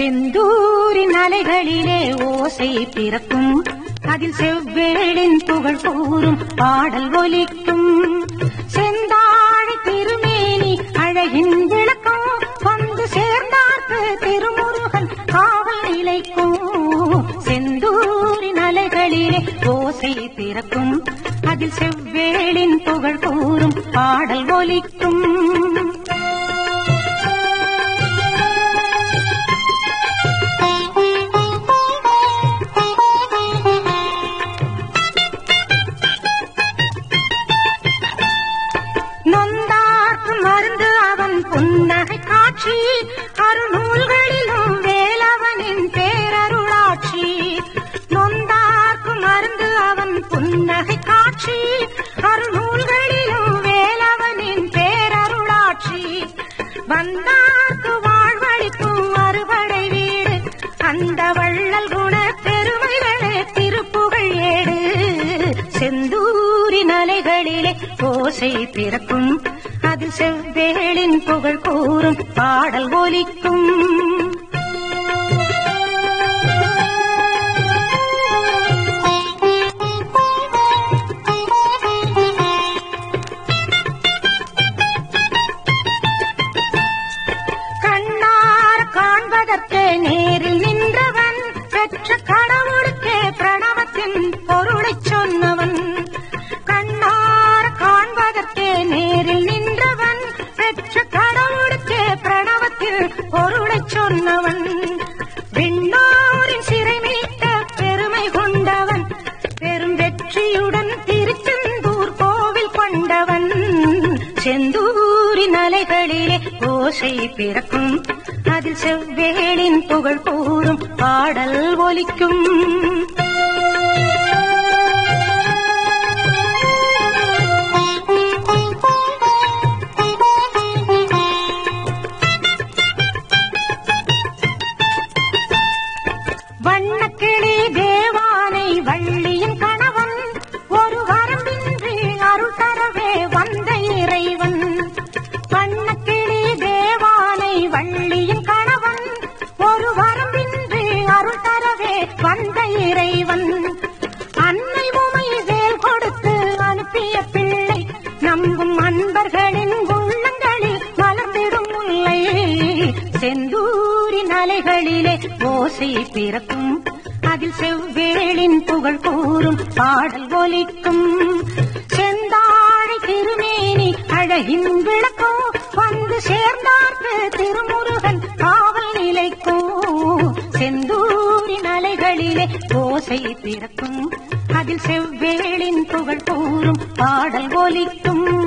செந்தூரின் அலைகளிலே ஓசை பிறக்கும் அதில் செவ்வேளின் புகழ் கூறும் பாடல் ஒலிக்கும் செந்தாழை திருமேனி அழகின் விளக்கம் வந்து சேர்ந்தார்க்கு திருமுருகன் காவல் நிலைக்கும் செந்தூரின் அலைகளிலே ஓசை பிறக்கும் அதில் செவ்வேளின் புகழ் கூறும் பாடல் ஒலிக்கும் நொந்தார்க்கு மருந்து அவன் புன்னகை காட்சி அருநூல்களிலும் வேலவனின் பேரருளாட்சி நொந்தார்க்கு மருந்து அவன் புன்னகை காட்சி அருநூல்களிலும் வேலவனின் பேரருளாட்சி வந்தார்க்கு வாழ்வழிக்கும் அறுபடை வீடு அந்த வள்ளல் குண பெருமைகளே திருப்புகழ் ஏடு செந்தூரின் அலைகளிலே ஓசை பிறக்கும் அது செவ்வேளின் புகழ் கூறும் பாடல் ஒலிக்கும் கண்ணார காண்பதற்கே நேரில் நின்றவன் பெற்ற கடவுளுக்கே பிரணவத்தின் பொருளைச் சொன்னவன் கண்ணார காண்பதற்கே நேரில் நின்றவன் பெற்ற கடவுளுக்கே பிரணவத்தில் பொருளைச் சொன்னவன் விண்ணோரின் சிறை மீட்ட பெருமை கொண்டவன் பெரும் வெற்றியுடன் திருச்செந்தூர் கோவில் கொண்டவன் செந்தூரின் அலைகளிலே ஓசை பிறக்கும் அதில் செவ்வேளின் புகழ் கூறும் பாடல் ஒலிக்கும் வண்ணக்கிளி தேவானை வள்ளியின் கணவன் ஒரு வரம்பின்றி அருள் தரவே வந்த இறைவன் வண்ணக்கிளி தேவானை வள்ளியின் கணவன் ஒரு வரம்பின்றி அருள் தரவே வந்த இறைவன் அன்னை உமை வேல் கொடுத்து அனுப்பிய பிள்ளை நம்பும் அன்பர்களின் உள்ளங்களில் மலர்ந்திடும் முல்லை செந்தூரின் அலைகளிலே ஓசை பிறக்கும் அதில் செவ்வேளின் புகழ் கூறும் பாடல் ஒலிக்கும் செந்தாழை திருமேனி அழகின் விளக்கோ வந்து சேர்ந்தார்க்கு திருமுருகன் காவல் நிலைக்கோ செந்தூரின் அலைகளிலே ஓசை பிறக்கும் அதில் செவ்வேளின் புகழ் கூறும் பாடல் ஒலிக்கும்